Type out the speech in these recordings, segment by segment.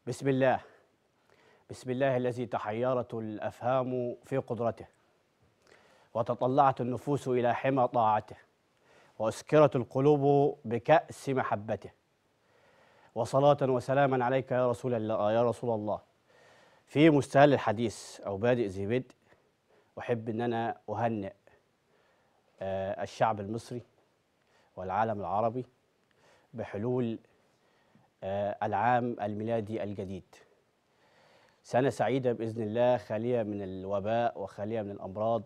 بسم الله بسم الله الذي تحيرت الافهام في قدرته وتطلعت النفوس الى حمى طاعته واسكرت القلوب بكاس محبته وصلاه وسلاما عليك يا رسول الله يا رسول الله في مستهل الحديث او بادئ ذي بدء احب ان انا اهنئ آه، الشعب المصري والعالم العربي بحلول آه، العام الميلادي الجديد سنة سعيدة بإذن الله خالية من الوباء وخالية من الأمراض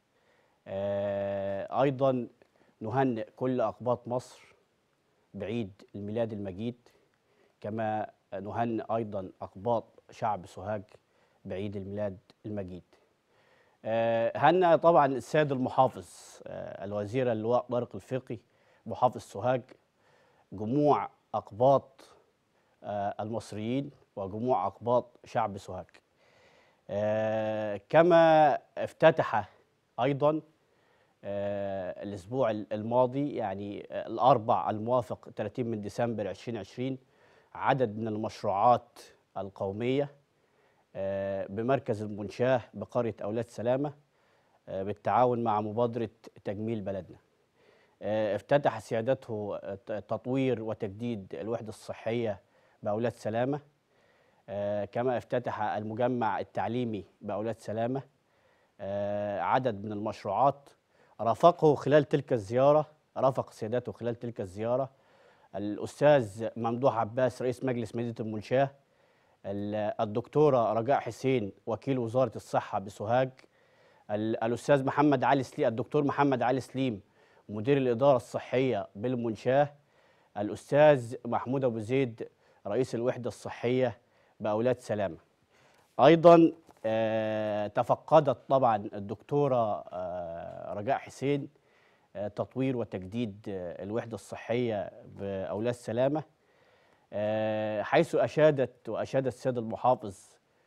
آه، أيضا نهنئ كل أقباط مصر بعيد الميلاد المجيد كما نهنئ أيضا أقباط شعب سوهاج بعيد الميلاد المجيد آه، هنأ طبعا السيد المحافظ آه، الوزير اللواء طارق الفقي محافظ سوهاج جموع أقباط آه، المصريين وجموع أقباط شعب سوهاج آه، كما افتتح أيضا آه، الأسبوع الماضي يعني آه، الأربع الموافق 30 من ديسمبر 2020 عدد من المشروعات القومية آه، بمركز المنشاه بقرية أولاد سلامة آه، بالتعاون مع مبادرة تجميل بلدنا آه، افتتح سيادته ت- تطوير وتجديد الوحدة الصحية بأولاد سلامة آه، كما افتتح المجمع التعليمي بأولاد سلامة آه، عدد من المشروعات رافقه خلال تلك الزيارة رافق سيادته خلال تلك الزيارة الأستاذ ممدوح عباس رئيس مجلس مدينة المنشاه ال- الدكتورة رجاء حسين وكيل وزارة الصحة بسوهاج ال- الأستاذ محمد علي سليم الدكتور محمد علي سليم مدير الإدارة الصحية بالمنشاه الأستاذ محمود أبو زيد رئيس الوحدة الصحية بأولاد سلامة أيضا آه، تفقدت طبعا الدكتورة آه، رجاء حسين آه، تطوير وتجديد آه، الوحدة الصحية بأولاد سلامة آه، حيث أشادت وأشاد السيد المحافظ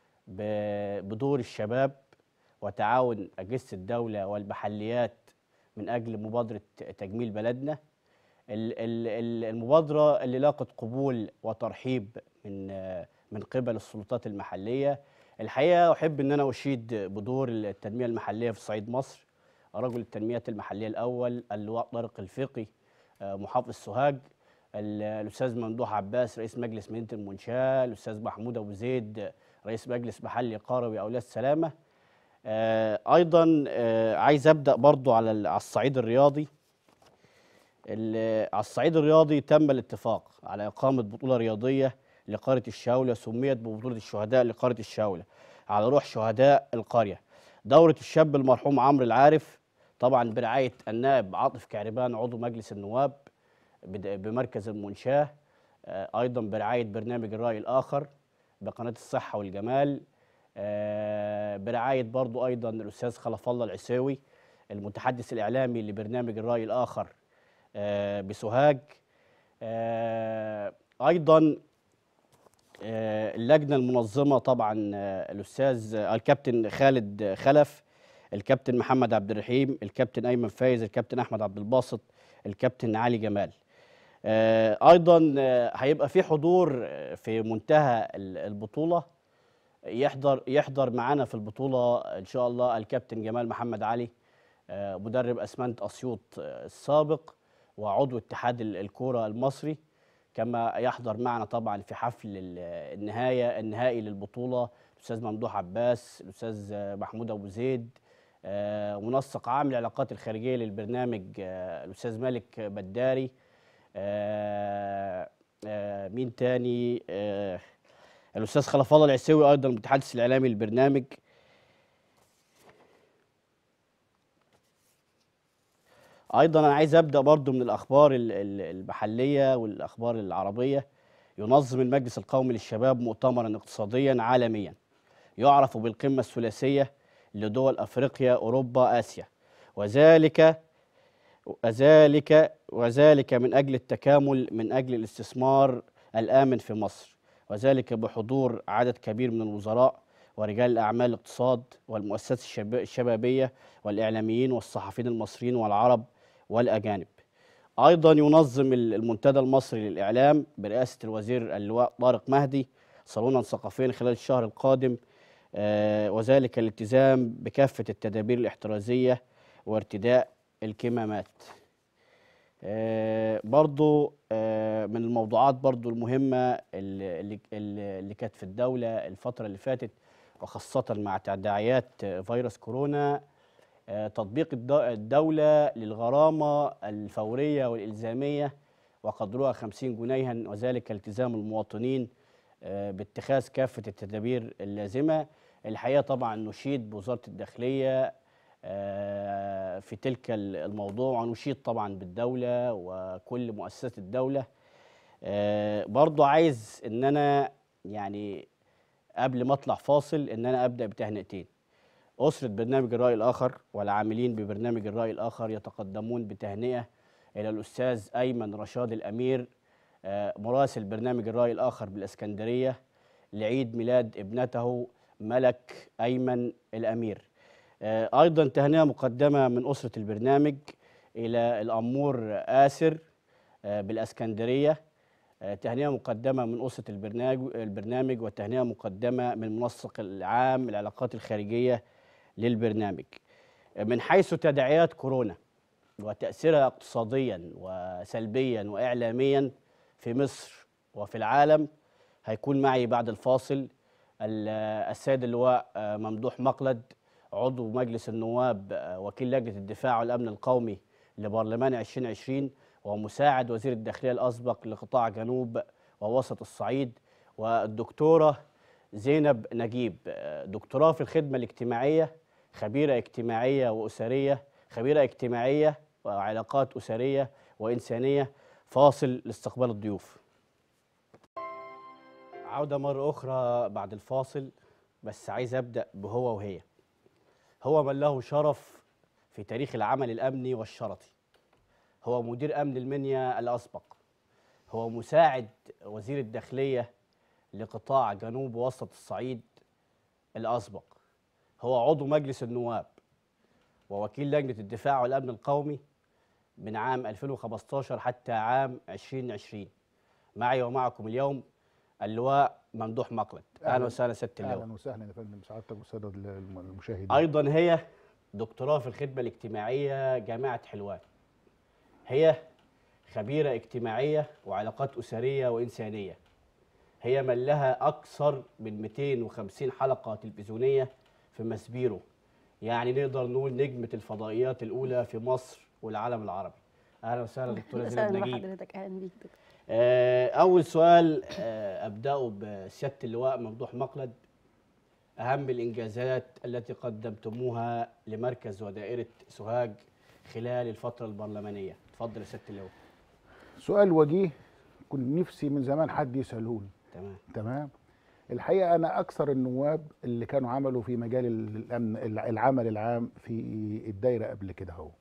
ب- بدور الشباب وتعاون أجهزة الدولة والمحليات من أجل مبادرة تجميل بلدنا ال- ال- ال- المبادرة اللي لاقت قبول وترحيب من آه، من قبل السلطات المحلية الحقيقة أحب أن أنا أشيد بدور التنمية المحلية في صعيد مصر رجل التنمية المحلية الأول اللواء طارق الفقي آه، محافظ سوهاج ال- الأستاذ ممدوح عباس رئيس مجلس مدينة المنشاة الأستاذ محمود أبو زيد رئيس مجلس محلي قروي أولاد سلامة آه، أيضا آه، عايز أبدأ برضو على ال- على الصعيد الرياضي ال- على الصعيد الرياضي تم الاتفاق على إقامة بطولة رياضية لقرية الشاولة سميت ببطولة الشهداء لقرية الشاولة على روح شهداء القرية دورة الشاب المرحوم عمرو العارف طبعا برعاية النائب عاطف كعربان عضو مجلس النواب بد- بمركز المنشاه آه، أيضا برعاية برنامج الرأي الآخر بقناة الصحة والجمال آه، برعاية برضو أيضا الأستاذ خلف الله العساوي المتحدث الإعلامي لبرنامج الرأي الآخر آه، بسوهاج آه، أيضا آه، اللجنة المنظمة طبعا آه، الأستاذ آه، الكابتن خالد خلف الكابتن محمد عبد الرحيم الكابتن أيمن فايز الكابتن أحمد عبد الباسط الكابتن علي جمال آه، أيضا آه، هيبقى في حضور آه، في منتهى ال- البطولة يحضر يحضر معانا في البطولة إن شاء الله الكابتن جمال محمد علي آه، مدرب أسمنت أسيوط آه، السابق وعضو اتحاد ال- الكورة المصري كما يحضر معنا طبعا في حفل ال- النهاية النهائي للبطولة الأستاذ ممدوح عباس الأستاذ آه، محمود أبو زيد آه، منسق عام العلاقات الخارجية للبرنامج آه، الأستاذ مالك بداري آه، آه، مين تاني آه، الأستاذ خلف الله العساوي أيضا المتحدث الإعلامي للبرنامج ايضا انا عايز ابدا برضو من الاخبار ال- ال- المحليه والاخبار العربيه ينظم المجلس القومي للشباب مؤتمرا اقتصاديا عالميا يعرف بالقمه الثلاثيه لدول افريقيا اوروبا اسيا وذلك وذلك وذلك من اجل التكامل من اجل الاستثمار الامن في مصر وذلك بحضور عدد كبير من الوزراء ورجال الاعمال الاقتصاد والمؤسسات الشب- الشبابيه والاعلاميين والصحفيين المصريين والعرب والاجانب. ايضا ينظم ال- المنتدى المصري للاعلام برئاسه الوزير اللواء طارق مهدي صالونا ثقافيا خلال الشهر القادم آه، وذلك الالتزام بكافة التدابير الاحترازية وارتداء الكمامات آه، برضو آه، من الموضوعات برضو المهمة اللي, اللي- اللي اللي كانت في الدولة الفترة اللي فاتت وخاصة مع تداعيات فيروس كورونا آه، تطبيق الد- الدولة للغرامة الفورية والإلزامية وقدرها 50 جنيها وذلك التزام المواطنين آه، باتخاذ كافة التدابير اللازمة الحقيقة طبعا نشيد بوزارة الداخلية آه، في تلك ال- الموضوع ونشيد طبعا بالدولة وكل مؤسسات الدولة آه، برضو عايز ان انا يعني قبل ما اطلع فاصل ان انا ابدا بتهنئتين اسره برنامج الراي الاخر والعاملين ببرنامج الراي الاخر يتقدمون بتهنئه الى الاستاذ ايمن رشاد الامير آه، مراسل برنامج الراي الاخر بالاسكندريه لعيد ميلاد ابنته ملك ايمن الامير آه، ايضا تهنئه مقدمه من اسره البرنامج الى الامور اسر آه، بالاسكندريه آه، تهنئه مقدمه من اسره البرنامج البرنامج وتهنئه مقدمه من المنسق العام العلاقات الخارجيه للبرنامج آه، من حيث تداعيات كورونا وتاثيرها اقتصاديا وسلبيا واعلاميا في مصر وفي العالم هيكون معي بعد الفاصل ال- السيد اللواء آه، ممدوح مقلد عضو مجلس النواب آه، وكيل لجنه الدفاع والامن القومي لبرلمان 2020 ومساعد وزير الداخليه الاسبق لقطاع جنوب ووسط الصعيد والدكتوره زينب نجيب آه، دكتوراه في الخدمه الاجتماعيه خبيره اجتماعيه واسريه خبيره اجتماعيه وعلاقات اسريه وانسانيه فاصل لاستقبال الضيوف عودة مرة أخرى بعد الفاصل بس عايز أبدأ بهو وهي هو من له شرف في تاريخ العمل الأمني والشرطي هو مدير أمن المنيا الأسبق هو مساعد وزير الداخلية لقطاع جنوب وسط الصعيد الأسبق هو عضو مجلس النواب ووكيل لجنة الدفاع والأمن القومي من عام 2015 حتى عام 2020 معي ومعكم اليوم اللواء ممدوح مقلد اهلا أهلاً- وسهلا سياده اللواء اهلا وسهلا يا فندم سعادتك والساده الم- المشاهدين ايضا هي دكتوراه في الخدمه الاجتماعيه جامعه حلوان هي خبيره اجتماعيه وعلاقات اسريه وانسانيه هي من لها اكثر من 250 حلقه تلفزيونيه في مسبيرو يعني نقدر نقول نجمه الفضائيات الاولى في مصر والعالم العربي اهلا وسهلا دكتوره زينب اهلا نجيب بحضرتك اهلا بيك دكتور آه، أول سؤال آه، أبدأه بسيادة اللواء ممدوح مقلد أهم الإنجازات التي قدمتموها لمركز ودائرة سوهاج خلال الفترة البرلمانية اتفضل يا سيادة اللواء سؤال وجيه كنت نفسي من زمان حد يسالوني تمام تمام الحقيقه انا اكثر النواب اللي كانوا عملوا في مجال ال- الامن الع- العمل العام في الدايره قبل كده اهو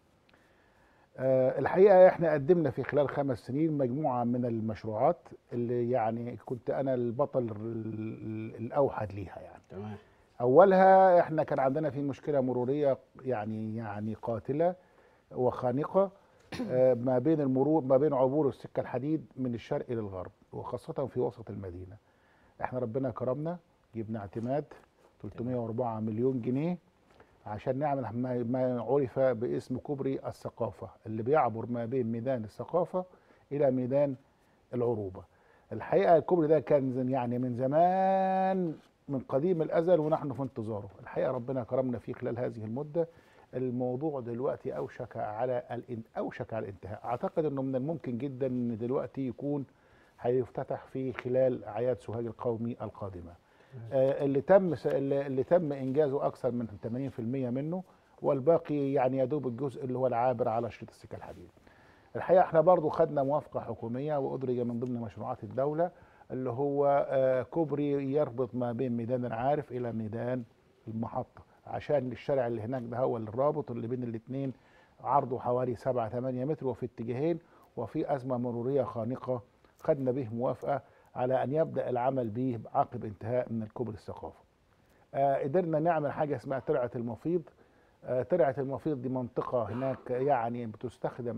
آه، الحقيقه احنا قدمنا في خلال خمس سنين مجموعه من المشروعات اللي يعني كنت انا البطل ال- ال- الاوحد ليها يعني تمام اولها احنا كان عندنا في مشكله مروريه يعني يعني قاتله وخانقه آه، ما بين المرور ما بين عبور السكه الحديد من الشرق الى الغرب وخاصه في وسط المدينه احنا ربنا كرمنا جبنا اعتماد 304 مليون جنيه عشان نعمل ما- ما عرف باسم كوبري الثقافه اللي بيعبر ما بين ميدان الثقافه الى ميدان العروبه الحقيقه الكوبري ده كان زن- يعني من زمان من قديم الازل ونحن في انتظاره الحقيقه ربنا كرمنا فيه خلال هذه المده الموضوع دلوقتي اوشك على الان اوشك على الانتهاء اعتقد انه من الممكن جدا ان دلوقتي يكون هيفتتح في خلال اعياد سوهاج القومي القادمه آه، اللي تم س- اللي اللي تم انجازه اكثر من 80% منه والباقي يعني يدوب الجزء اللي هو العابر على شريط السكه الحديد الحقيقه احنا برضو خدنا موافقه حكوميه وادرج من ضمن مشروعات الدوله اللي هو آه، كوبري يربط ما بين ميدان العارف الى ميدان المحطه عشان الشارع اللي هناك ده هو الرابط اللي بين الاثنين عرضه حوالي 7 8 متر وفي اتجاهين وفي ازمه مروريه خانقه خدنا به موافقه على ان يبدا العمل به عقب انتهاء من الكوبري الثقافه. آه قدرنا نعمل حاجه اسمها ترعه المفيض. آه ترعه المفيض دي منطقه هناك يعني بتستخدم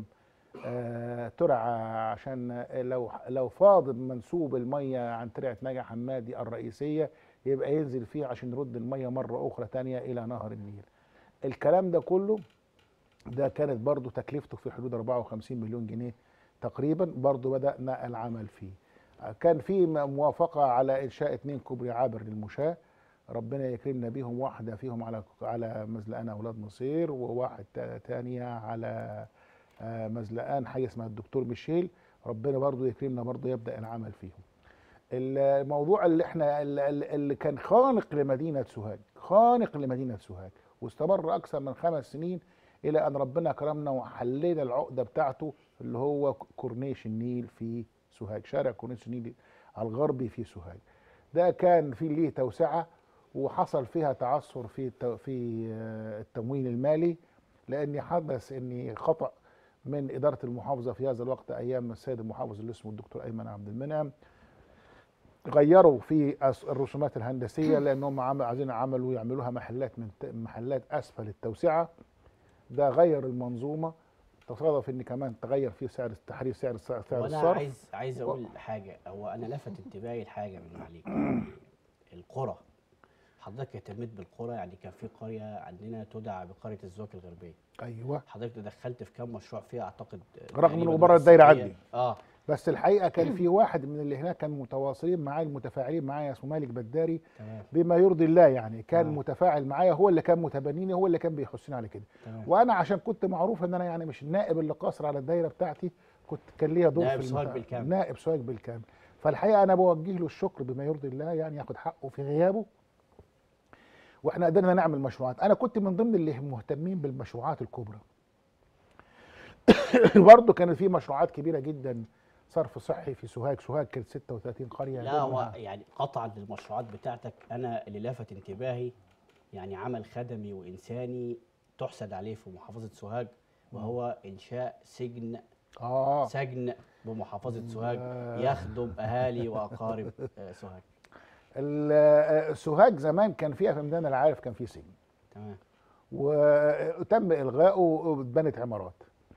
آه، ترعى عشان لو لو فاض منسوب الميه عن ترعه نجع حمادي الرئيسيه يبقى ينزل فيه عشان يرد الميه مره اخرى تانية الى نهر النيل الكلام ده كله ده كانت برضو تكلفته في حدود 54 مليون جنيه تقريبا برضو بدأنا العمل فيه كان في م- موافقة على إنشاء اتنين كوبري عابر للمشاة ربنا يكرمنا بيهم واحدة فيهم على على مزلقان أولاد نصير وواحد تا- تانية على آه، مزلقان حي اسمها الدكتور ميشيل ربنا برضو يكرمنا برضو يبدأ العمل فيهم الموضوع اللي احنا اللي اللي كان خانق لمدينة سوهاج خانق لمدينة سوهاج واستمر أكثر من خمس سنين إلى أن ربنا كرمنا وحلينا العقدة بتاعته اللي هو كورنيش النيل في سوهاج شارع كورنيش النيل الغربي في سوهاج ده كان في ليه توسعة وحصل فيها تعثر في الت- في آه، التمويل المالي لأن حدث أن خطأ من إدارة المحافظة في هذا الوقت أيام السيد المحافظ اللي اسمه الدكتور أيمن عبد المنعم غيروا في أس- الرسومات الهندسيه لانهم عم- عايزين عملوا يعملوها محلات من ت- محلات اسفل التوسعه ده غير المنظومه تصادف ان كمان تغير في سعر تحرير سعر سعر وانا الصرف عايز عايز اقول حاجه هو انا لفت انتباهي لحاجه من معاليك القرى حضرتك اهتميت بالقرى يعني كان في قريه عندنا تدعى بقريه الزواج الغربيه ايوه حضرتك دخلت في كام مشروع فيها اعتقد رغم تقريباً إنه بره الدايرة السنية. عندي. اه بس الحقيقه كان في واحد من اللي هناك كان متواصلين معايا المتفاعلين معايا اسمه مالك بداري تمام بما يرضي الله يعني كان آه. متفاعل معايا هو اللي كان متبنيني هو اللي كان بيحثني على كده تمام وانا عشان كنت معروف ان انا يعني مش النائب اللي قاصر على الدايره بتاعتي كنت كان ليا دور نائب في سوهاج المت- بالكامل. نائب سوهاج بالكامل فالحقيقه انا بوجه له الشكر بما يرضي الله يعني ياخد حقه في غيابه واحنا قدرنا نعمل مشروعات انا كنت من ضمن اللي مهتمين بالمشروعات الكبرى برضه كانت في مشروعات كبيره جدا صرف صحي في سوهاج سوهاج كانت 36 قريه لا هو منها- يعني قطعا للمشروعات بتاعتك انا اللي لفت انتباهي يعني عمل خدمي وانساني تحسد عليه في محافظه سوهاج وهو انشاء سجن اه سجن بمحافظه سوهاج لا. يخدم اهالي واقارب آه، سوهاج ال- آه، سوهاج زمان كان فيها في ميدان العارف كان في سجن تمام وتم الغائه واتبنت عمارات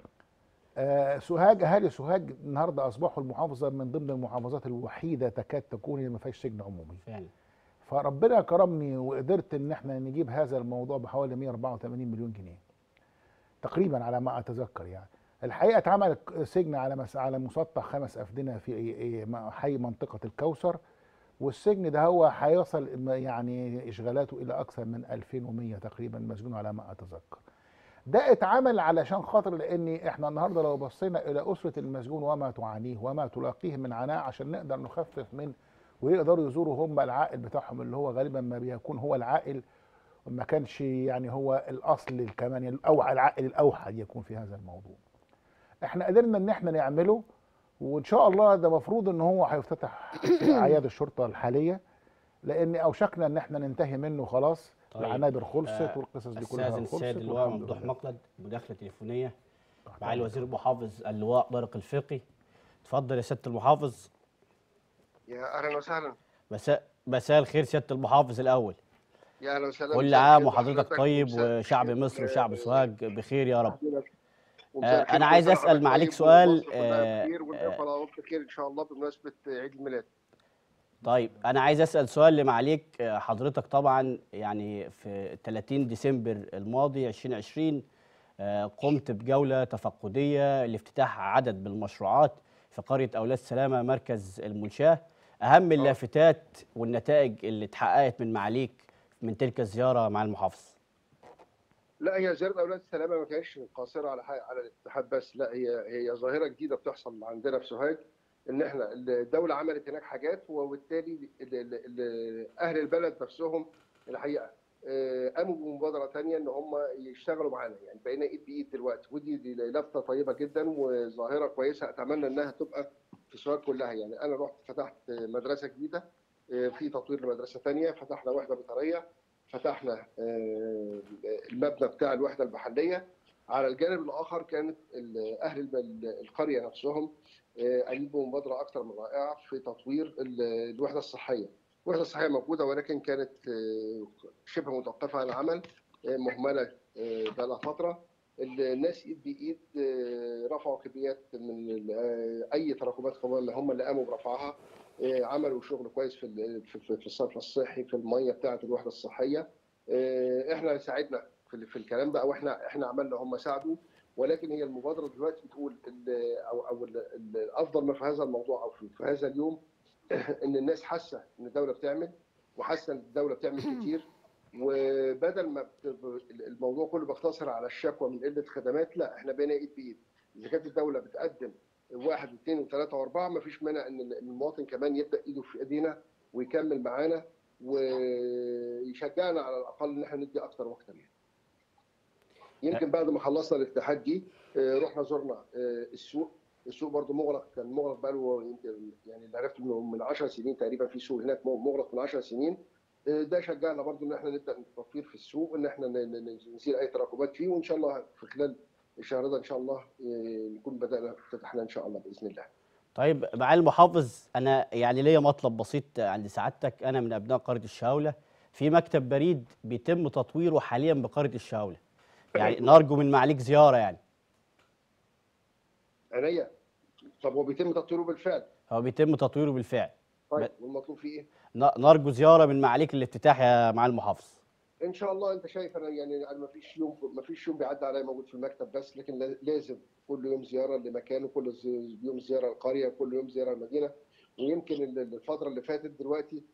آه، سوهاج اهالي سوهاج النهارده اصبحوا المحافظه من ضمن المحافظات الوحيده تكاد تكون اللي ما فيهاش سجن عمومي فعلا فربنا كرمني وقدرت ان احنا نجيب هذا الموضوع بحوالي 184 مليون جنيه تقريبا على ما اتذكر يعني الحقيقه اتعمل سجن على مس... على مسطح خمس افدنه في إيه- إيه- حي منطقه الكوثر والسجن ده هو هيصل م- يعني اشغالاته الى اكثر من 2100 تقريبا مسجون على ما اتذكر ده اتعمل علشان خاطر لان احنا النهارده لو بصينا الى اسره المسجون وما تعانيه وما تلاقيه من عناء عشان نقدر نخفف من ويقدروا يزوروا هم العائل بتاعهم اللي هو غالبا ما بيكون هو العائل ما كانش يعني هو الاصل كمان الاوعى العائل الاوحد يكون في هذا الموضوع احنا قدرنا ان احنا نعمله وان شاء الله ده مفروض ان هو هيفتتح في اعياد الشرطه الحاليه لان اوشكنا ان احنا ننتهي منه خلاص طيب. العنابر خلصت آه، والقصص دي كلها استاذن خلصت السيد اللواء والحمد ممدوح لله. مقلد مداخله تليفونيه تحت معالي أمرك. وزير المحافظ اللواء طارق الفقي اتفضل يا سياده المحافظ يا اهلا وسهلا مساء مساء الخير سياده المحافظ الاول يا اهلا وسهلا كل مساء عام الخير وحضرتك بحضرتك طيب ومساء وشعب الخير مصر وشعب ب- سوهاج بخير يا رب ومساء آه، الخير أنا عايز وكل أسأل حضرتك معاليك طيب سؤال، ومصر كلها آه، بخير والإخوة بخير ان شاء الله بمناسبه عيد الميلاد طيب انا عايز اسال سؤال لمعاليك آه، حضرتك طبعا يعني في 30 ديسمبر الماضي 2020 آه، قمت بجوله تفقديه لافتتاح عدد من المشروعات في قريه اولاد سلامه مركز المنشاه اهم اللافتات والنتائج اللي اتحققت من معاليك من تلك الزياره مع المحافظ لا هي زياره اولاد السلامه ما كانتش قاصره على حي- على الاتحاد بس لا هي هي ظاهره جديده بتحصل عندنا في سوهاج ان احنا الدوله عملت هناك حاجات وبالتالي ال- ال- ال- اهل البلد نفسهم الحقيقه آه، قاموا بمبادره ثانيه ان هم يشتغلوا معانا يعني بقينا ايد بايد دلوقتي ودي دي لفته طيبه جدا وظاهره كويسه اتمنى انها تبقى في سوهاج كلها يعني انا رحت فتحت مدرسه جديده آه، في تطوير لمدرسه ثانيه فتحنا وحده بيطريه فتحنا آه، المبنى بتاع الوحده المحليه على الجانب الاخر كانت ال- اهل الب- القريه نفسهم آه، قايمين بمبادره اكثر من رائعه في تطوير ال- الوحده الصحيه. الوحده الصحيه موجوده ولكن كانت آه، شبه متوقفه عن العمل آه، مهمله آه، بقى لها فتره الناس ايد بايد آه، رفعوا كميات من ال- آه، اي تراكمات قويه اللي هم اللي قاموا برفعها آه، عملوا شغل كويس في ال- في في- في الصرف الصحي في الميه بتاعه الوحده الصحيه آه، احنا ساعدنا في ال- في الكلام ده او احنا احنا عملنا هم ساعدوا ولكن هي المبادره دلوقتي بتقول ال- او او ال- ال- الافضل ما في هذا الموضوع او في في هذا اليوم ان الناس حاسه ان الدوله بتعمل وحاسه ان الدوله بتعمل كتير وبدل ما بت- الموضوع كله بيقتصر على الشكوى من قله خدمات لا احنا بقينا ايد بايد اذا كانت الدوله بتقدم واحد واثنين وثلاثه واربعه ما فيش مانع ان المواطن كمان يبدا ايده في ايدينا ويكمل معانا ويشجعنا على الاقل ان احنا ندي اكتر واكتر يعني. يمكن بعد ما خلصنا الاتحاد دي آه، رحنا زرنا آه، السوق السوق برضه مغلق كان مغلق بقاله يمكن يعني اللي عرفت انه من 10 سنين تقريبا في سوق هناك مغلق من 10 سنين آه، ده شجعنا برضه ان احنا نبدا التوفير في السوق ان احنا ن- ن- نزيل اي تراكمات فيه وان شاء الله في خلال الشهر ده ان شاء الله آه، نكون بدانا فتحنا ان شاء الله باذن الله. طيب معالي المحافظ انا يعني ليا مطلب بسيط عند سعادتك انا من ابناء قريه الشاوله في مكتب بريد بيتم تطويره حاليا بقريه الشاوله يعني نرجو من معاليك زياره يعني عينيا طب هو بيتم تطويره بالفعل هو بيتم تطويره بالفعل طيب والمطلوب فيه ايه؟ ن- نرجو زياره من معاليك الافتتاح يا معالي المحافظ ان شاء الله انت شايف انا يعني انا ما فيش يوم ما فيش يوم بيعدي عليا موجود في المكتب بس لكن لا- لازم كل يوم زياره لمكانه كل ز- يوم زياره القريه كل يوم زياره المدينه ويمكن ال- الفتره اللي فاتت دلوقتي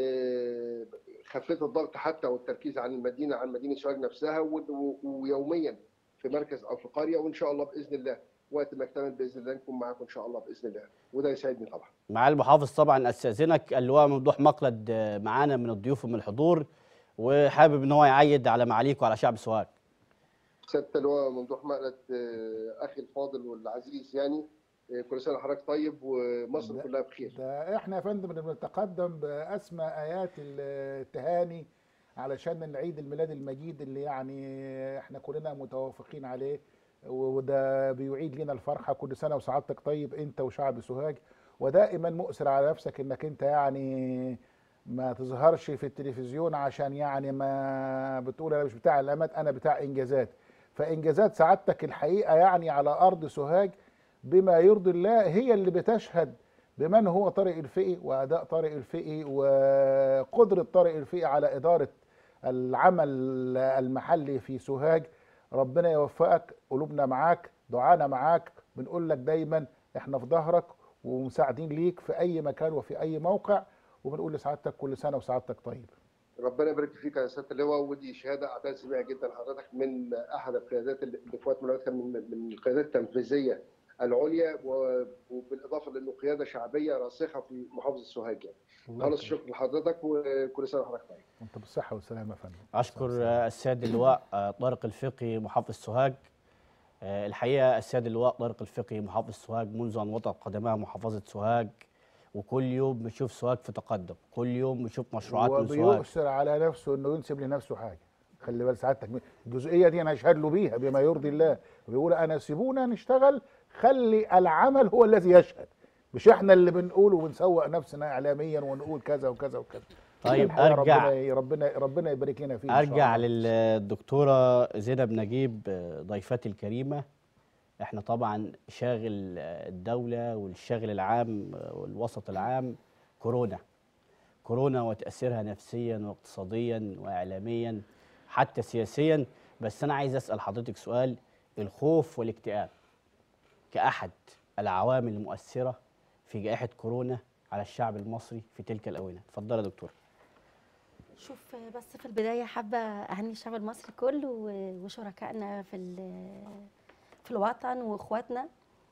آه، خفيت الضغط حتى والتركيز عن المدينه عن مدينه سوهاج نفسها و- و- ويوميا في مركز او في قريه وان شاء الله باذن الله وقت ما اكتمل باذن الله نكون معاكم ان شاء الله باذن الله وده يسعدني طبعا معالي المحافظ طبعا استاذنك اللواء ممدوح مقلد آه، معانا من الضيوف ومن الحضور وحابب ان هو يعيد على معاليك وعلى شعب سوهاج سياده اللواء ممدوح مقلد آه، اخي الفاضل والعزيز يعني آه، كل سنه وحضرتك طيب ومصر لا. كلها بخير ده احنا يا فندم بنتقدم باسمى ايات التهاني علشان نعيد الميلاد المجيد اللي يعني احنا كلنا متوافقين عليه وده بيعيد لنا الفرحه كل سنه وسعادتك طيب انت وشعب سوهاج ودائما مؤثر على نفسك انك انت يعني ما تظهرش في التلفزيون عشان يعني ما بتقول انا مش بتاع علامات انا بتاع انجازات فانجازات سعادتك الحقيقه يعني على ارض سوهاج بما يرضي الله هي اللي بتشهد بمن هو طارق الفقي واداء طارق الفقي وقدره طارق الفقي على اداره العمل المحلي في سوهاج ربنا يوفقك قلوبنا معاك دعانا معاك بنقول لك دايما احنا في ظهرك ومساعدين ليك في اي مكان وفي اي موقع وبنقول لسعادتك كل سنه وسعادتك طيب ربنا يبارك فيك يا سياده اللواء ودي شهاده اعتز بها جدا حضرتك من احد القيادات اللي في وقت من الاوقات كان من من القيادات التنفيذيه العليا و- وبالاضافه لانه قياده شعبيه راسخه في محافظه سوهاج يعني. خالص الشكر لحضرتك وكل سنه وحضرتك طيب. انت بالصحه والسلامه يا فندم اشكر آه، السيد اللواء آه، طارق الفقي محافظ سوهاج آه، الحقيقه السيد اللواء طارق الفقي محافظ سوهاج منذ ان وطأت قدمها محافظه سوهاج وكل يوم بنشوف سوهاج في تقدم كل يوم بنشوف مشروعات من سوهاج وبيؤثر على نفسه انه ينسب لنفسه حاجه خلي بال سعادتك من- الجزئيه دي انا اشهد له بيها بما يرضي الله بيقول انا سيبونا نشتغل خلي العمل هو الذي يشهد مش احنا اللي بنقول وبنسوق نفسنا اعلاميا ونقول كذا وكذا وكذا طيب الحقيقة ارجع ربنا ربنا ربنا يبارك لنا فيه إن شاء ارجع الله. للدكتوره زينب نجيب آه، ضيفتي الكريمه احنا طبعا شاغل آه، الدوله والشاغل العام آه، والوسط العام كورونا كورونا وتاثيرها نفسيا واقتصاديا واعلاميا حتى سياسيا بس انا عايز اسال حضرتك سؤال الخوف والاكتئاب كاحد العوامل المؤثره في جائحه كورونا على الشعب المصري في تلك الاونه اتفضل يا دكتور شوف بس في البداية حابة أهني الشعب المصري كله و- وشركائنا في ال- في الوطن وإخواتنا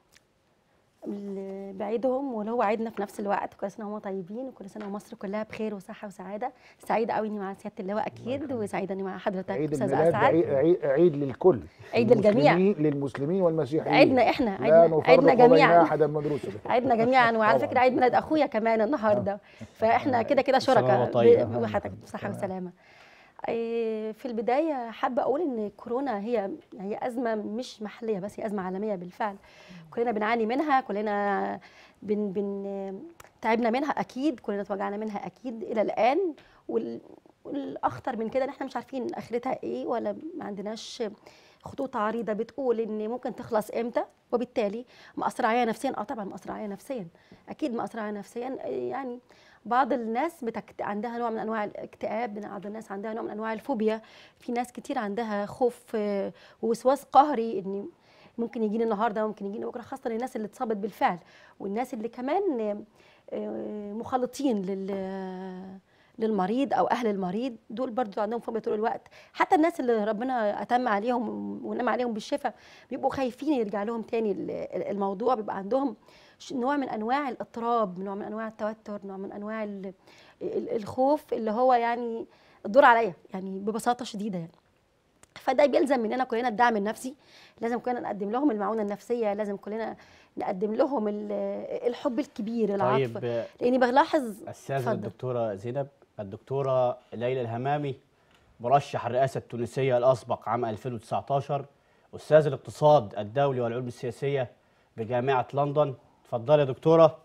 ال- بعيدهم واللي هو عيدنا في نفس الوقت كل سنة وهم طيبين وكل سنة ومصر كلها بخير وصحة وسعادة سعيدة قوي إني مع سيادة اللواء أكيد وسعيدة إني مع حضرتك عيد أستاذ الميلاد أسعد عيد, عيد, عيد للكل عيد للجميع. للمسلمين- للمسلمين والمسيحيين عيدنا إحنا لا عيدنا, نفرق عيدنا بين جميعا احد من رسله عيدنا جميعا وعلى طبعاً. فكرة عيد ميلاد أخويا كمان النهاردة فإحنا كده كده سنة وهو شركاء طيب. ب- وحضرتك بصحة وسلامة إيه، في البداية حابة أقول إن كورونا هي هي أزمة مش محلية بس هي أزمة عالمية بالفعل كلنا بنعاني منها كلنا بن بن تعبنا منها أكيد كلنا اتوجعنا منها أكيد إلى الآن وال والأخطر من كده إن إحنا مش عارفين آخرتها إيه ولا ما عندناش خطوط عريضه بتقول ان ممكن تخلص امتى وبالتالي مأثر عليها نفسيا اه طبعا مأثر عليها نفسيا اكيد مأثر عليها نفسيا آه، يعني بعض الناس بتكت... عندها نوع من انواع الاكتئاب بعض الناس عندها نوع من انواع الفوبيا في ناس كتير عندها خوف آه، ووسواس قهري ان ممكن يجيني النهارده ممكن يجيني بكره خاصه الناس اللي اتصابت بالفعل والناس اللي كمان آه، آه، مخلطين لل للمريض او اهل المريض دول برضو عندهم فوبيا طول الوقت حتى الناس اللي ربنا اتم عليهم ونعم عليهم بالشفاء بيبقوا خايفين يرجع لهم تاني ال- ال- الموضوع بيبقى عندهم ش- نوع من انواع الاضطراب نوع من انواع التوتر نوع من انواع ال- ال- الخوف اللي هو يعني الدور عليا يعني ببساطه شديده يعني فده بيلزم مننا كلنا الدعم النفسي لازم كلنا نقدم لهم المعونه النفسيه لازم كلنا نقدم لهم ال- الحب الكبير العاطفه طيب آه، لاني بلاحظ استاذ اتفضل. الدكتوره زينب الدكتوره ليلى الهمامي مرشح الرئاسه التونسيه الاسبق عام 2019 استاذ الاقتصاد الدولي والعلوم السياسيه بجامعه لندن اتفضلي يا دكتوره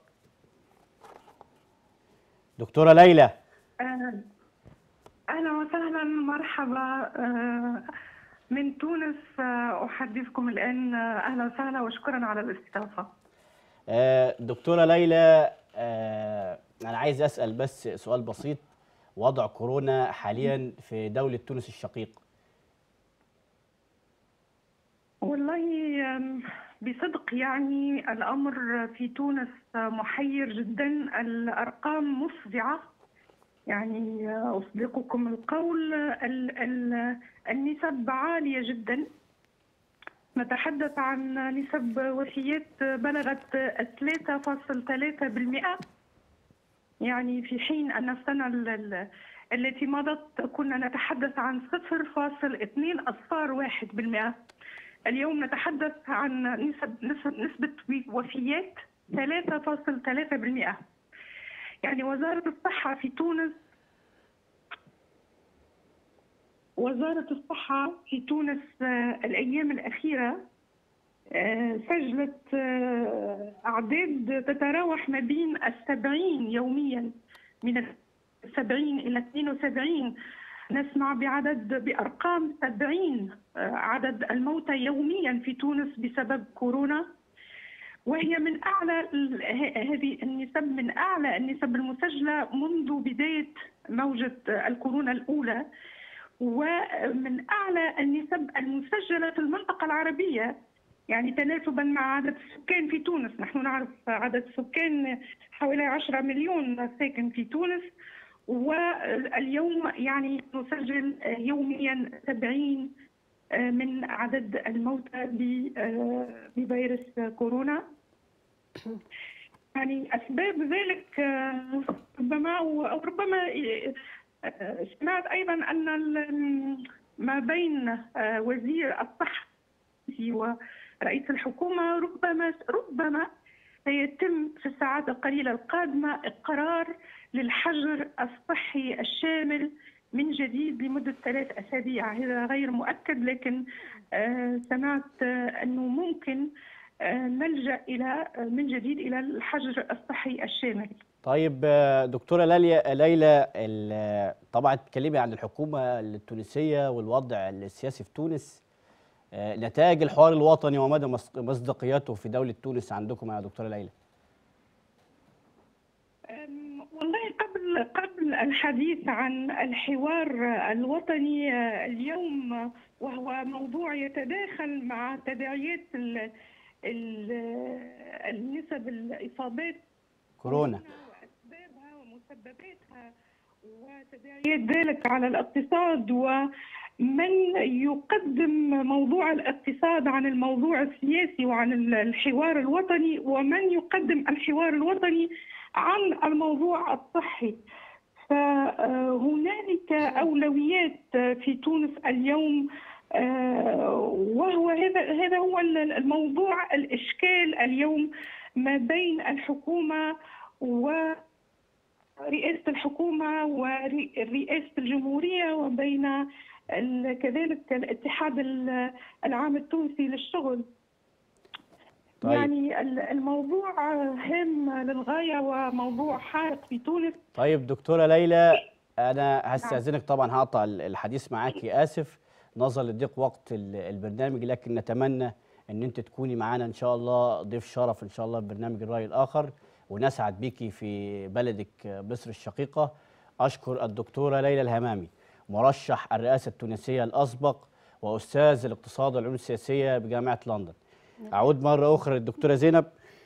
دكتوره ليلى أهلا أهلا وسهلا مرحبا آه، من تونس آه، أحدثكم الآن آه، أهلا وسهلا وشكرا على الاستضافة آه، دكتوره ليلى آه، انا عايز اسال بس سؤال بسيط وضع كورونا حاليا في دوله تونس الشقيق والله آم، بصدق يعني الأمر في تونس آه، محير جدا الأرقام مفزعة يعني آه، أصدقكم القول آه، ال- ال- النسب عالية جدا نتحدث عن نسب وفيات بلغت 3.3% يعني في حين أن السنة ال- ال- التي مضت كنا نتحدث عن 0.2 أصفار واحد بالمئة اليوم نتحدث عن نسب نسب نسبة وفيات 3.3% يعني وزارة الصحة في تونس وزارة الصحة في تونس آه، الأيام الأخيرة آه، سجلت آه، أعداد تتراوح ما بين السبعين يوميا من السبعين إلى 72 نسمع بعدد بأرقام 70 آه، عدد الموتى يوميا في تونس بسبب كورونا وهي من أعلى ال- ه- هذه النسب من أعلى النسب المسجلة منذ بداية موجة آه، الكورونا الأولى ومن أعلى النسب المسجلة في المنطقة العربية يعني تناسبا مع عدد السكان في تونس نحن نعرف عدد السكان حوالي 10 مليون ساكن في تونس واليوم يعني نسجل يوميا 70 من عدد الموتى ب- بفيروس كورونا يعني أسباب ذلك ربما أو ربما سمعت أيضا أن ال- ما بين وزير الصحة ورئيس الحكومة ربما ربما سيتم في الساعات القليلة القادمة إقرار للحجر الصحي الشامل من جديد لمدة ثلاث أسابيع هذا غير مؤكد لكن آه، سمعت آه، أنه ممكن آه، نلجأ إلى آه، من جديد إلى الحجر الصحي الشامل طيب آه، دكتوره ليلى ليلى ال- طبعا تتكلمي عن الحكومه التونسيه والوضع السياسي في تونس آه، نتائج الحوار الوطني ومدى مص- مصداقيته في دوله تونس عندكم يا دكتوره ليلى أم، والله قبل قبل الحديث عن الحوار الوطني آه، اليوم آه، وهو موضوع يتداخل مع تداعيات ال- ال- آه، النسب الإصابات كورونا وأسبابها ومسبباتها وتداعيات ذلك على الاقتصاد ومن يقدم موضوع الاقتصاد عن الموضوع السياسي وعن ال- الحوار الوطني ومن يقدم الحوار الوطني عن الموضوع الصحي فهنالك أولويات في تونس اليوم آه، وهو هذا هذا هو ال- الموضوع الإشكال اليوم ما بين الحكومة ورئاسة الحكومة ورئاسة الجمهورية وبين ال- كذلك الاتحاد ال- العام التونسي للشغل طيب. يعني ال- الموضوع هام للغاية وموضوع حارق في تونس طيب دكتوره ليلى انا هستاذنك طبعا هقطع ال- الحديث معاكي اسف نظرا لضيق وقت ال- البرنامج لكن نتمنى ان انت تكوني معانا ان شاء الله ضيف شرف ان شاء الله في برنامج الراي الاخر ونسعد بيكي في بلدك مصر الشقيقه اشكر الدكتوره ليلى الهمامي مرشح الرئاسه التونسيه الاسبق واستاذ الاقتصاد والعلوم السياسيه بجامعه لندن اعود مره اخرى للدكتوره زينب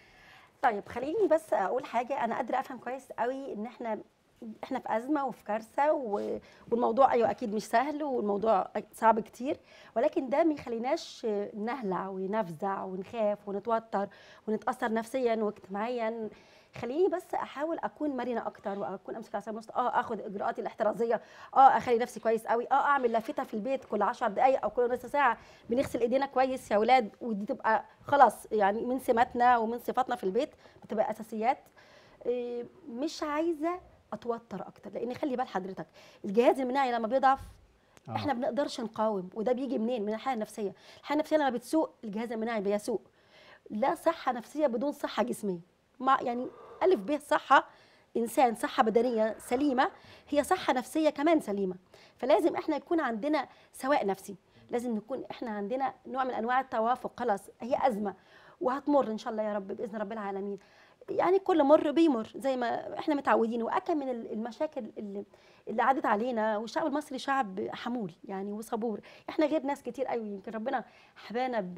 طيب خليني بس اقول حاجه انا قادره افهم كويس قوي ان احنا احنا في ازمه وفي كارثه و- والموضوع ايوه اكيد مش سهل والموضوع صعب كتير ولكن ده ما يخليناش نهلع ونفزع ونخاف ونتوتر ونتاثر نفسيا واجتماعيا خليني بس احاول اكون مرنه اكتر واكون امسك على النص اه اخد اجراءاتي الاحترازيه اه اخلي نفسي كويس قوي اه اعمل لافته في البيت كل 10 دقائق او كل نص ساعه بنغسل ايدينا كويس يا اولاد ودي تبقى خلاص يعني من سماتنا ومن صفاتنا في البيت بتبقى اساسيات إيه، مش عايزه اتوتر اكتر لان خلي بال حضرتك الجهاز المناعي لما بيضعف آه. احنا بنقدرش نقاوم وده بيجي منين من الحاله النفسيه الحاله النفسيه لما بتسوء الجهاز المناعي بيسوء لا صحه نفسيه بدون صحه جسميه مع يعني الف ب صحه انسان صحه بدنيه سليمه هي صحه نفسيه كمان سليمه فلازم احنا يكون عندنا سواء نفسي لازم نكون احنا عندنا نوع من انواع التوافق خلاص هي ازمه وهتمر ان شاء الله يا رب باذن رب العالمين يعني كل مر بيمر زي ما احنا متعودين واكم من المشاكل اللي اللي عدت علينا والشعب المصري شعب حمول يعني وصبور احنا غير ناس كتير قوي يمكن ربنا حبانا ب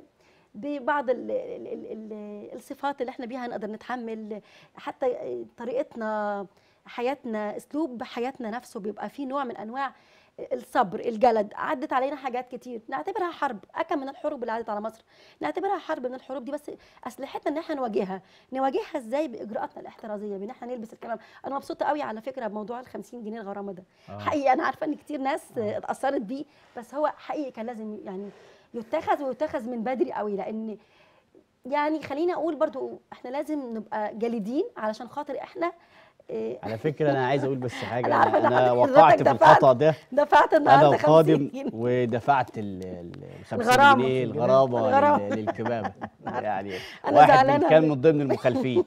ببعض ال ال ال ال الصفات اللي احنا بيها نقدر نتحمل حتى طريقتنا حياتنا اسلوب حياتنا نفسه بيبقى فيه نوع من انواع الصبر الجلد عدت علينا حاجات كتير نعتبرها حرب اكم من الحروب اللي عدت على مصر نعتبرها حرب من الحروب دي بس اسلحتنا ان احنا نواجهها نواجهها ازاي باجراءاتنا الاحترازيه بان احنا نلبس الكمام انا مبسوطه قوي على فكره بموضوع ال 50 جنيه الغرامه ده آه. حقيقي انا عارفه ان كتير ناس اتاثرت بيه بس هو حقيقي كان لازم يعني يتخذ ويتخذ من بدري قوي لان يعني خليني اقول برضو احنا لازم نبقى جليدين علشان خاطر احنا إيه، على فكره انا عايز اقول بس حاجه أنا عارفة انا, إن أنا حضرتك وقعت في دفعت. الخطا ده دفعت انا النهارده القادم 50 جنيه ودفعت ال ال- ال 50 الغرامة. جنيه الغرامه الغرامة. لل- للكمامه يعني أنا واحد من زعلانة كان أوي. من ضمن المخالفين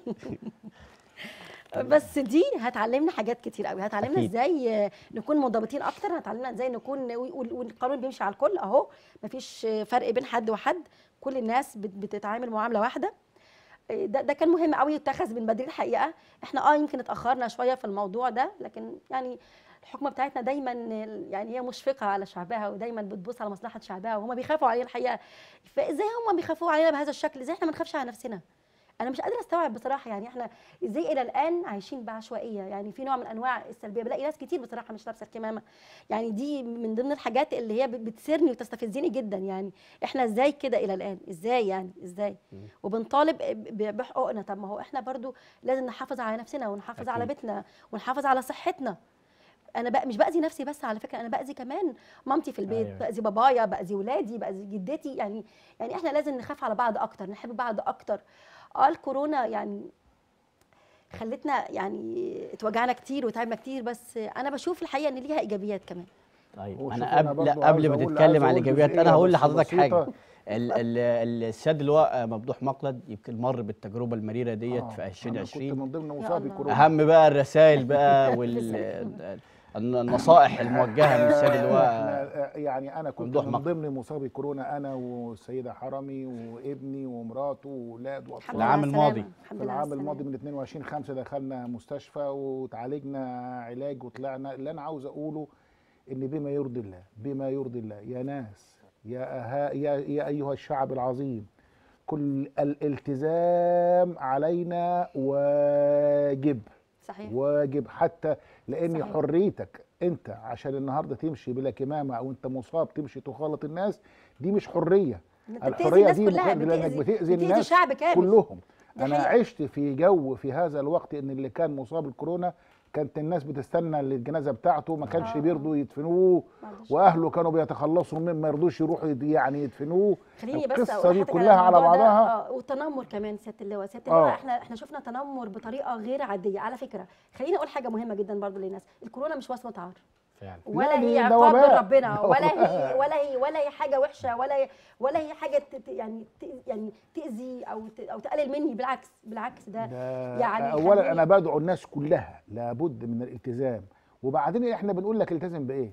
بس دي هتعلمنا حاجات كتير قوي هتعلمنا أكيد. ازاي آه، نكون منضبطين اكتر هتعلمنا ازاي نكون وال- والقانون بيمشي على الكل اهو مفيش آه، فرق بين حد وحد كل الناس بت- بتتعامل معامله واحده آه، ده ده كان مهم قوي يتخذ من بدري الحقيقه احنا اه يمكن اتاخرنا شويه في الموضوع ده لكن يعني الحكومه بتاعتنا دايما آه، يعني هي مشفقه على شعبها ودايما بتبص على مصلحه شعبها وهم بيخافوا علينا الحقيقه فازاي هم بيخافوا علينا بهذا الشكل ازاي احنا ما نخافش على نفسنا انا مش قادره استوعب بصراحه يعني احنا ازاي الى الان عايشين بعشوائيه يعني في نوع من انواع السلبيه بلاقي ناس كتير بصراحه مش لابسه الكمامه يعني دي من ضمن الحاجات اللي هي بت- بتسرني وتستفزني جدا يعني احنا ازاي كده الى الان ازاي يعني ازاي وبنطالب ب- بحقوقنا طب ما هو احنا برضو لازم نحافظ على نفسنا ونحافظ على أكيد. بيتنا ونحافظ على صحتنا انا بقى مش باذي نفسي بس على فكره انا باذي كمان مامتي في البيت أيوة. باذي بابايا باذي ولادي باذي جدتي يعني يعني احنا لازم نخاف على بعض اكتر نحب بعض اكتر اه الكورونا يعني خلتنا يعني اتوجعنا كتير وتعبنا كتير بس انا بشوف الحقيقه ان ليها ايجابيات كمان طيب هو انا شوف أنا قبل برضو قبل عاوز ما أقول- تتكلم عاوز عن أقول الايجابيات جزئية انا هقول بس لحضرتك حاجه بسيطة. ال- ال- السيد اللواء ممدوح مقلد يمكن مر بالتجربه المريره ديت آه، في أنا 2020 كنت من ضمن يا مصابي الله. كورونا اهم بقى الرسائل بقى والنصائح الموجهه من السيد اللواء إحنا- يعني انا كنت ممدوح من مقلد. ضمن مصابي كورونا انا والسيده حرمي وابني ومراته واولاد الحمد واطفال لله العام على السلامة. الماضي. الحمد في لله على العام الماضي السلامة. من 22 5 دخلنا مستشفى وتعالجنا علاج وطلعنا اللي انا عاوز اقوله ان بما يرضي الله بما يرضي الله يا ناس يا أها يا, يا ايها الشعب العظيم كل الالتزام علينا واجب صحيح واجب حتى لان صحيح. حريتك انت عشان النهارده تمشي بلا كمامه او انت مصاب تمشي تخالط الناس دي مش حريه انت بتاذي الحريه الناس دي كلها مقابل لانك بتاذي بتاذي بتاذي الناس شعب كامل كلهم دي انا حقيقة. عشت في جو في هذا الوقت ان اللي كان مصاب بالكورونا كانت الناس بتستنى الجنازه بتاعته ما كانش آه. بيرضوا يدفنوه معلش. واهله كانوا بيتخلصوا منه ما يرضوش يروحوا يد- يعني يدفنوه خليني بس القصه اقول دي لحضرتك كلها على الموضوع ده، بعضها اه والتنمر كمان سياده اللواء سياده اللواء آه. احنا احنا شفنا تنمر بطريقه غير عاديه على فكره خليني اقول حاجه مهمه جدا برضو للناس الكورونا مش وصمه عار فعلا ولا دي هي عقاب من دوباء. ربنا ولا هي دوباء. ولا هي ولا هي حاجه وحشه ولا هي ولا هي حاجه ت- ت- يعني ت- يعني تاذي او ت- او تقلل مني بالعكس بالعكس ده ده يعني اولا خليني- انا بدعو الناس كلها لابد من الالتزام وبعدين احنا بنقول لك التزم بايه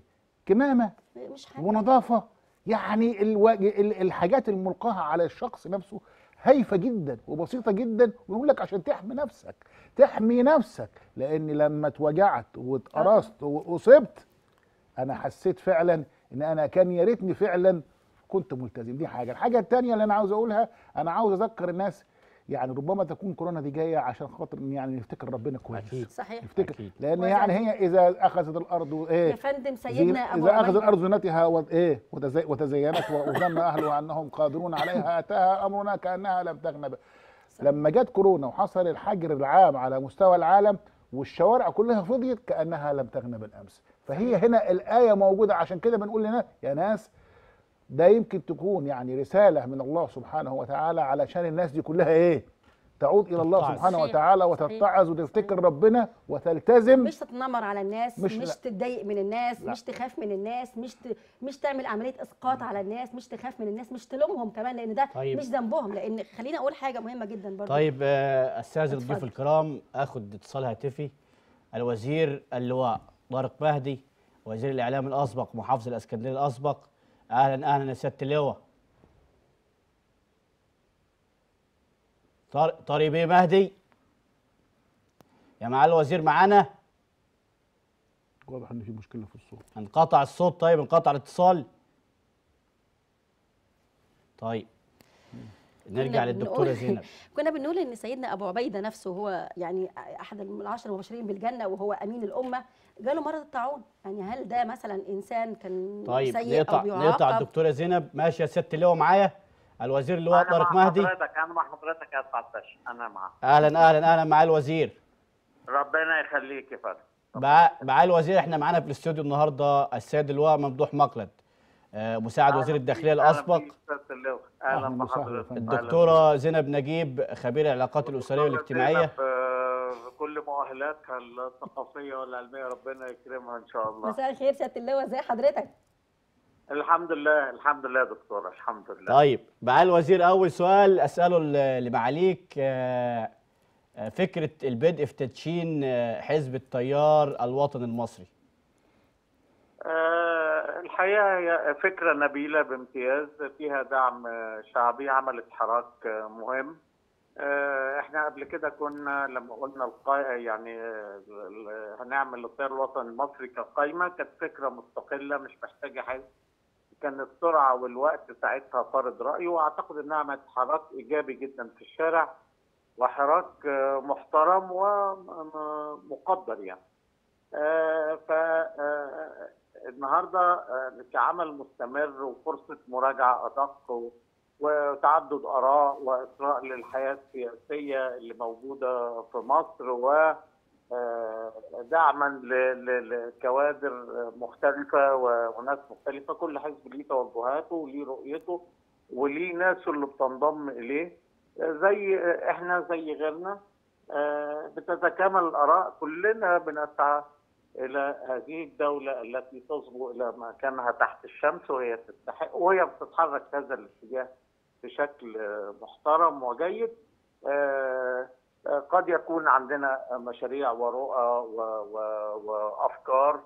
كمامه مش حاجه ونظافه يعني الواج... ال- الحاجات الملقاها على الشخص نفسه هايفه جدا وبسيطه جدا ويقول لك عشان تحمي نفسك تحمي نفسك لان لما اتوجعت واتقرصت واصبت انا حسيت فعلا ان انا كان يا ريتني فعلا كنت ملتزم دي حاجه الحاجه الثانيه اللي انا عاوز اقولها انا عاوز اذكر الناس يعني ربما تكون كورونا دي جايه عشان خاطر يعني نفتكر ربنا كويس أكيد. صحيح نفتكر أكيد. لان وزع- يعني هي اذا اخذت الارض يا ايه فندم زين- سيدنا ابو اذا اخذ عبيده الارض زينتها و... ايه وتزي... وتزينت وظن اهلها انهم قادرون عليها اتاها امرنا كانها لم تغن ب... لما جت كورونا وحصل الحجر العام على مستوى العالم والشوارع كلها فضيت كانها لم تغن بالامس فهي هنا الايه موجوده عشان كده بنقول لنا يا ناس ده يمكن تكون يعني رساله من الله سبحانه وتعالى علشان الناس دي كلها ايه تعود الى الله تتعظ. سبحانه صحيح. وتعالى وتتعظ وتفتكر ربنا وتلتزم مش تتنمر على الناس مش- مش, لا. تتضايق من الناس لا. مش تخاف من الناس مش ت... مش تعمل عمليه اسقاط على الناس مش تخاف من الناس مش تلومهم كمان لان ده طيب. مش ذنبهم لان خليني اقول حاجه مهمه جدا برضه طيب آه، استاذ الضيوف اتفضل. الكرام اخد اتصال هاتفي الوزير اللواء طارق مهدي وزير الاعلام الاسبق محافظ الاسكندريه الاسبق اهلا اهلا يا سياده اللواء طار- طارق بيه مهدي يا معالي الوزير معانا واضح ان في مشكله في الصوت انقطع الصوت طيب انقطع الاتصال طيب نرجع كنا للدكتوره بنقول- زينب كنا بنقول ان سيدنا ابو عبيده نفسه هو يعني احد العشر المبشرين بالجنه وهو امين الامه جاله مرض الطاعون يعني هل ده مثلا انسان كان طيب سيء نقطع او نقطع بيعاقب الدكتوره زينب ماشي يا سياده اللواء معايا الوزير اللواء أنا طارق مع مهدي حضرتك أنا مع حضرتك يا سعادة الباشا أنا معك اهلا اهلا اهلا مع الوزير ربنا يخليك يا فندم مع مع الوزير احنا معانا في الاستوديو النهارده السيد اللواء ممدوح مقلد آه، مساعد وزير أهلا الداخليه بيك، أهلا الاسبق بيك أستاذ اللواء. أهلا أهلا وسهلا يا بحضرتك فندم. أهلا الدكتوره زينب نجيب خبير العلاقات بيك. الاسريه دكتورة والاجتماعيه زينب، آه، بكل مؤهلاتها الثقافية والعلمية ربنا يكرمها إن شاء الله مساء الخير سياده اللواء ازي حضرتك الحمد لله الحمد لله يا دكتورة الحمد لله طيب مع الوزير اول سؤال اساله ل- لمعاليك آه، آه، فكره البدء في تدشين آه، حزب التيار الوطني المصري آه، الحقيقة هي فكرة نبيلة بامتياز فيها دعم آه، شعبي عملت حراك آه، مهم آه، احنا قبل كده كنا لما قلنا القا... يعني آه، ال- هنعمل التيار الوطني المصري كقايمة كانت فكرة مستقلة مش محتاجة حزب كان السرعة والوقت ساعتها فرض رأيه واعتقد انها عملت حراك ايجابي جدا في الشارع وحراك آه، محترم ومقدر يعني ف آه، النهارده آه، كعمل مستمر وفرصه مراجعه ادق و- وتعدد اراء واثراء للحياه السياسيه اللي موجوده في مصر و آه، دعما ل- ل- لكوادر مختلفه و- وناس مختلفه كل حزب ليه توجهاته وليه رؤيته وليه ناسه اللي بتنضم اليه آه، زي آه، احنا زي غيرنا آه، بتتكامل الاراء كلنا بنسعى الى هذه الدوله التي تصبو الى مكانها تحت الشمس وهي تستحق وهي بتتحرك في هذا الاتجاه بشكل آه، محترم وجيد آه، آه، قد يكون عندنا مشاريع ورؤى و- و- وافكار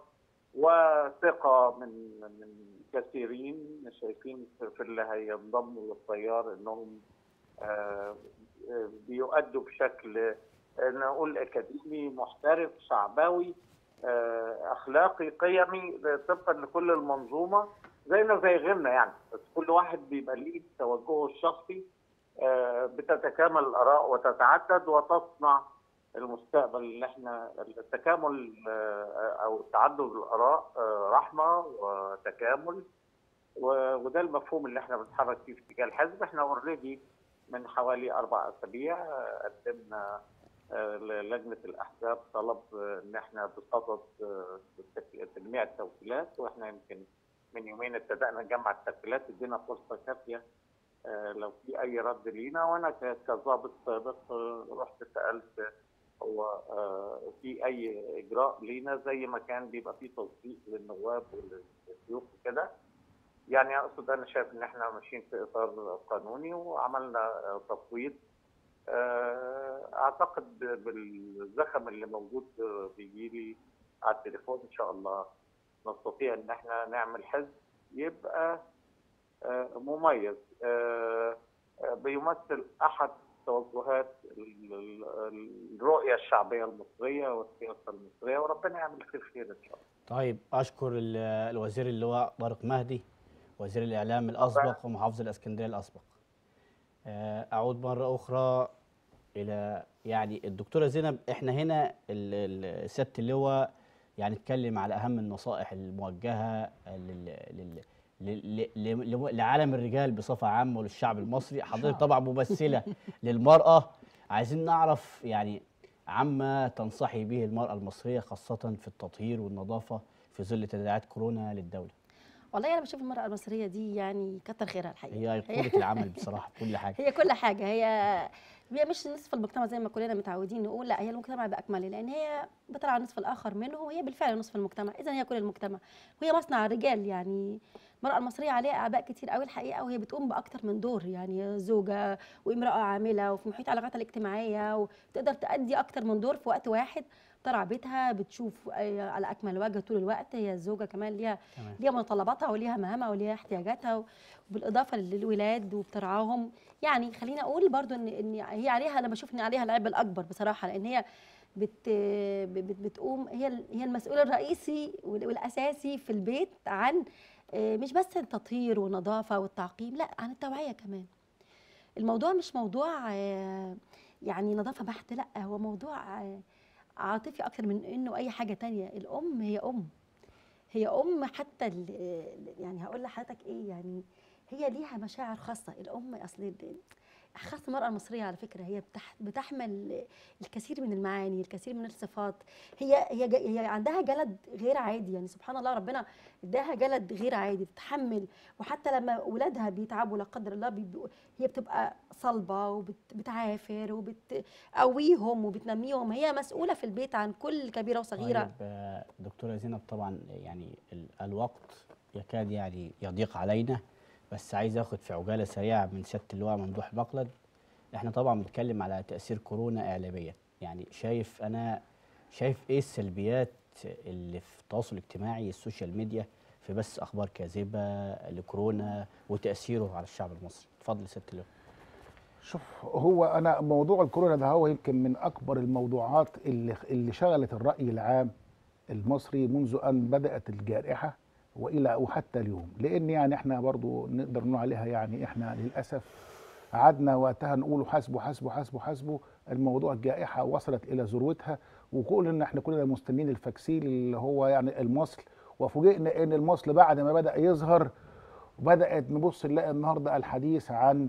وثقه من من كثيرين شايفين في اللي هينضموا للتيار انهم آه، آه، بيؤدوا بشكل آه، نقول اكاديمي محترف شعبوي آه، اخلاقي قيمي طبقا لكل المنظومه زينا زي غيرنا يعني بس كل واحد بيبقى ليه توجهه الشخصي آه، بتتكامل الاراء وتتعدد وتصنع المستقبل اللي احنا التكامل آه، او تعدد الاراء آه، رحمه وتكامل و- وده المفهوم اللي احنا بنتحرك فيه في اتجاه الحزب احنا اوريدي من حوالي اربع اسابيع آه، قدمنا آه، للجنه الاحزاب طلب آه، ان احنا بصدد آه، التك- تجميع التوكيلات واحنا يمكن من يومين ابتدانا نجمع التوكيلات ادينا فرصه كافيه آه، لو في اي رد لينا وانا ك- كظابط سابق آه، رحت سالت هو آه، في اي اجراء لينا زي ما كان بيبقى في تصديق للنواب وللضيوف وكده يعني اقصد انا شايف ان احنا ماشيين في اطار قانوني وعملنا آه، تفويض آه، اعتقد بالزخم اللي موجود آه، بيجي لي على التليفون ان شاء الله نستطيع ان احنا نعمل حزب يبقى آه، مميز آه، آه، بيمثل احد توجهات ال- ال- الرؤيه الشعبيه المصريه والسياسه المصريه وربنا يعمل خير خير ان شاء الله طيب اشكر ال- الوزير اللواء طارق مهدي وزير الاعلام الاسبق ومحافظ الاسكندريه الاسبق آه، اعود مره اخرى الى يعني الدكتوره زينب احنا هنا ال- ال- سياده اللواء يعني اتكلم على اهم النصائح الموجهه لل لل ل- ل- ل- لعالم الرجال بصفه عامه وللشعب المصري حضرتك طبعا ممثله للمراه عايزين نعرف يعني عما تنصحي به المراه المصريه خاصه في التطهير والنظافه في ظل تداعيات كورونا للدوله والله انا بشوف المراه المصريه دي يعني كتر خيرها الحقيقه هي ايقونه العمل بصراحه في كل حاجه هي كل حاجه هي هي مش نصف المجتمع زي ما كلنا متعودين نقول لا هي المجتمع باكمله لان هي بترعى النصف الاخر منه وهي بالفعل نصف المجتمع اذا هي كل المجتمع وهي مصنع رجال يعني المراه المصريه عليها اعباء كتير قوي الحقيقه وهي بتقوم باكتر من دور يعني زوجه وامراه عامله وفي محيط علاقاتها الاجتماعيه وتقدر تأدي اكتر من دور في وقت واحد ترعى بيتها بتشوف آه، على اكمل وجه طول الوقت هي الزوجه كمان ليها تمام. ليها متطلباتها وليها مهامها وليها احتياجاتها وبالاضافه للولاد وبترعاهم يعني خليني اقول برضو ان ان هي عليها انا بشوف ان عليها العبء الاكبر بصراحه لان هي بت بت بتقوم هي ال- هي المسؤول الرئيسي وال- والاساسي في البيت عن آه، مش بس التطهير والنظافه والتعقيم لا عن التوعيه كمان الموضوع مش موضوع آه، يعني نظافه بحت لا هو موضوع آه، عاطفي اكتر من انه اي حاجه تانية الام هي ام هي ام حتى ال- يعني هقول لحضرتك ايه يعني هي ليها مشاعر خاصه الام اصل ال- خاصه المراه المصريه على فكره هي بتح بتحمل الكثير من المعاني الكثير من الصفات هي هي ج- هي عندها جلد غير عادي يعني سبحان الله ربنا اداها جلد غير عادي بتتحمل وحتى لما اولادها بيتعبوا لا قدر الله بيبقوا هي بتبقى صلبه وبتعافر وبتقويهم وبتنميهم هي مسؤوله في البيت عن كل كبيره وصغيره طيب آه، دكتوره زينب طبعا يعني ال- الوقت يكاد يعني يضيق علينا بس عايز اخد في عجاله سريعه من سياده اللواء ممدوح بقلد احنا طبعا بنتكلم على تاثير كورونا اعلاميا يعني شايف انا شايف ايه السلبيات اللي في التواصل الاجتماعي السوشيال ميديا في بث اخبار كاذبه لكورونا وتاثيره على الشعب المصري اتفضل سياده اللواء شوف هو انا موضوع الكورونا ده هو يمكن من اكبر الموضوعات اللي اللي شغلت الراي العام المصري منذ ان بدات الجائحه والى وحتى اليوم لان يعني احنا برضو نقدر نقول عليها يعني احنا للاسف قعدنا وقتها نقول حاسبوا حاسبوا حاسبوا حاسبوا الموضوع الجائحه وصلت الى ذروتها وكل ان احنا كلنا مستنيين الفاكسين اللي هو يعني المصل وفوجئنا ان المصل بعد ما بدا يظهر بدات نبص نلاقي النهارده الحديث عن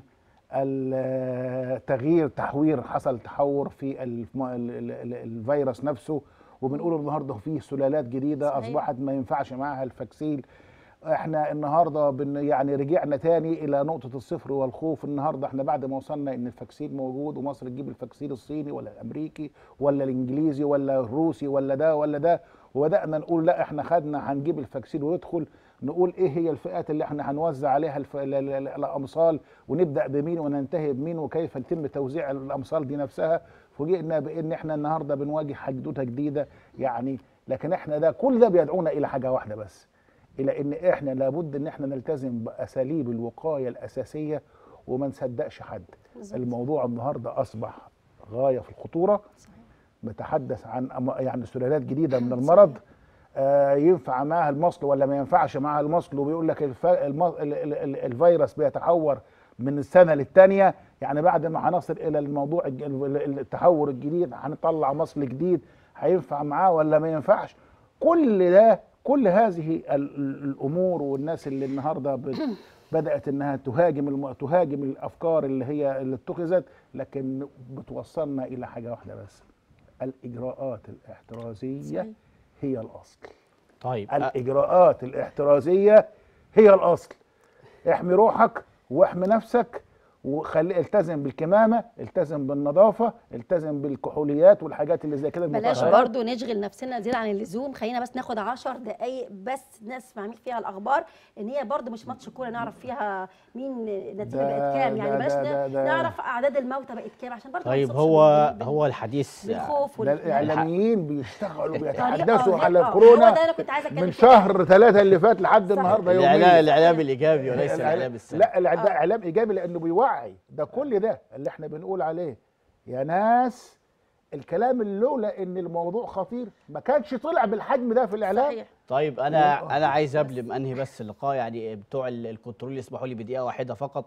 التغيير تحوير حصل تحور في الم- ال- ال- ال- الفيروس نفسه وبنقول النهارده في سلالات جديده صحيح. اصبحت ما ينفعش معاها الفاكسين احنا النهارده بن يعني رجعنا تاني الى نقطه الصفر والخوف النهارده احنا بعد ما وصلنا ان الفاكسين موجود ومصر تجيب الفاكسين الصيني ولا الامريكي ولا الانجليزي ولا الروسي ولا ده ولا ده وبدانا نقول لا احنا خدنا هنجيب الفاكسين ويدخل نقول ايه هي الفئات اللي احنا هنوزع عليها الف... ال- ال- ال- الامصال ونبدا بمين وننتهي بمين وكيف يتم توزيع الامصال دي نفسها فوجئنا بان احنا النهارده بنواجه حدوته جديده يعني لكن احنا ده كل ده بيدعونا الى حاجه واحده بس الى ان احنا لابد ان احنا نلتزم باساليب الوقايه الاساسيه وما نصدقش حد بالظبط. الموضوع النهارده اصبح غايه في الخطوره صحيح. بتحدث عن أم- يعني سلالات جديده من المرض آه ينفع معاها المصل ولا ما ينفعش معاها المصل وبيقول لك الف... الم... ال... ال... ال... الفيروس بيتحور من السنه للتانيه يعني بعد ما هنصل الى الموضوع الج- ال- ال- التحور الجديد هنطلع مصل جديد هينفع معاه ولا ما ينفعش كل ده كل هذه ال- ال- الامور والناس اللي النهارده ب... بدات انها تهاجم الم... تهاجم الافكار اللي هي اللي اتخذت لكن بتوصلنا الى حاجه واحده بس الاجراءات الاحترازيه صحيح. هي الاصل طيب أ- الاجراءات الاحترازيه هي الاصل احمي روحك واحمي نفسك وخلي التزم بالكمامه التزم بالنظافه التزم بالكحوليات والحاجات اللي زي كده بلاش المطهرات. برضو نشغل نفسنا زيادة عن اللزوم خلينا بس ناخد عشر دقايق بس نسمع مين فيها الاخبار ان هي برضو مش ماتش كوره نعرف فيها مين النتيجه ده- بقت كام يعني ده- بلاش ده- ده- نعرف اعداد الموتى بقت كام عشان برضو ما طيب نصبش هو بال- بال- هو الحديث بالخوف ده وال- الاعلاميين بيشتغلوا طريقة بيتحدثوا هيك- على آه، هو الكورونا ده انا كنت عايزه اتكلم من فيه. شهر ثلاثة اللي فات لحد صح. النهارده الاعلام يوميا الاعلام الايجابي وليس الإعلام- الاعلام السلبي لا الإع- ده اعلام ايجابي لانه بيوعي ده كل ده اللي احنا بنقول عليه يا ناس الكلام اللي لولا ان الموضوع خطير ما كانش طلع بالحجم ده في الاعلام صحيح طيب انا انا عايز قبل ما انهي بس اللقاء يعني بتوع ال- الكنترول يسمحوا لي بدقيقه واحده فقط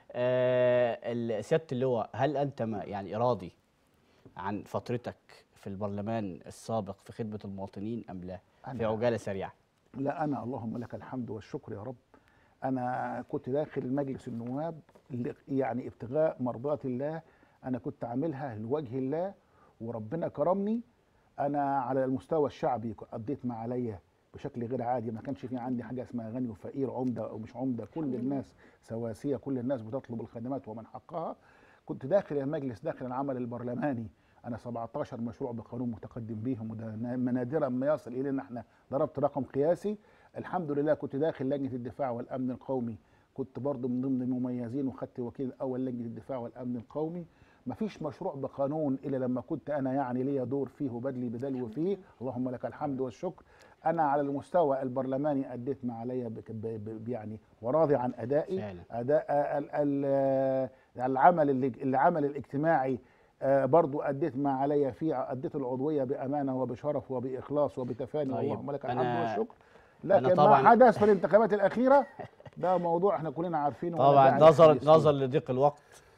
آه ال- سياده اللواء هل انت ما يعني راضي عن فترتك في البرلمان السابق في خدمه المواطنين ام لا في أنا- عجاله سريعه لا انا اللهم لك الحمد والشكر يا رب انا كنت داخل مجلس النواب ل- يعني ابتغاء مرضات الله انا كنت عاملها لوجه الله وربنا كرمني انا على المستوى الشعبي قضيت ما عليا بشكل غير عادي ما كانش في عندي حاجه اسمها غني وفقير عمده او مش عمده كل الناس سواسيه كل الناس بتطلب الخدمات ومن حقها كنت داخل المجلس داخل العمل البرلماني انا 17 مشروع بقانون متقدم بيهم وده نادرا ما يصل الينا احنا ضربت رقم قياسي الحمد لله كنت داخل لجنه الدفاع والامن القومي كنت برضو من ضمن المميزين وخدت وكيل اول لجنه الدفاع والامن القومي مفيش مشروع بقانون الا لما كنت انا يعني ليا دور فيه وبدلي بدلو فيه اللهم لك الحمد والشكر انا على المستوى البرلماني اديت ما عليا بك- ب- ب- يعني وراضي عن ادائي فعلا. اداء ال- ال- العمل اللي- العمل الاجتماعي آه، برضو اديت ما عليا فيه اديت العضويه بامانه وبشرف وباخلاص وبتفاني طيب، اللهم لك أنا- الحمد والشكر أنا لكن طبعاً- ما حدث في الانتخابات الاخيره ده موضوع احنا كلنا عارفينه ولا طبعا داعي نظر للحديث فيه. نظر لضيق الوقت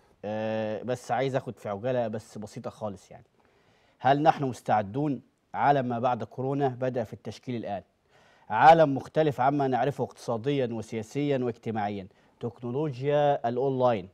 آه بس عايز اخد في عجاله بس بسيطه خالص يعني هل نحن مستعدون عالم ما بعد كورونا بدا في التشكيل الان عالم مختلف عما نعرفه اقتصاديا وسياسيا واجتماعيا تكنولوجيا الاونلاين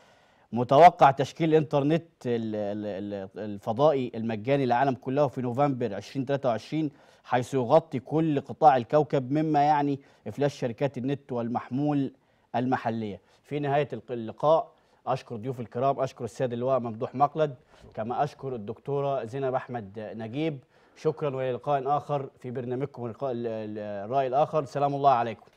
متوقع تشكيل الانترنت ال- ال- ال- الفضائي المجاني للعالم كله في نوفمبر 2023 حيث يغطي كل قطاع الكوكب مما يعني افلاس شركات النت والمحمول المحليه. في نهايه الق- اللقاء اشكر ضيوف الكرام اشكر السيد اللواء ممدوح مقلد كما اشكر الدكتوره زينب احمد نجيب شكرا والى لقاء اخر في برنامجكم اللقاء ال- ال- الراي الاخر سلام الله عليكم.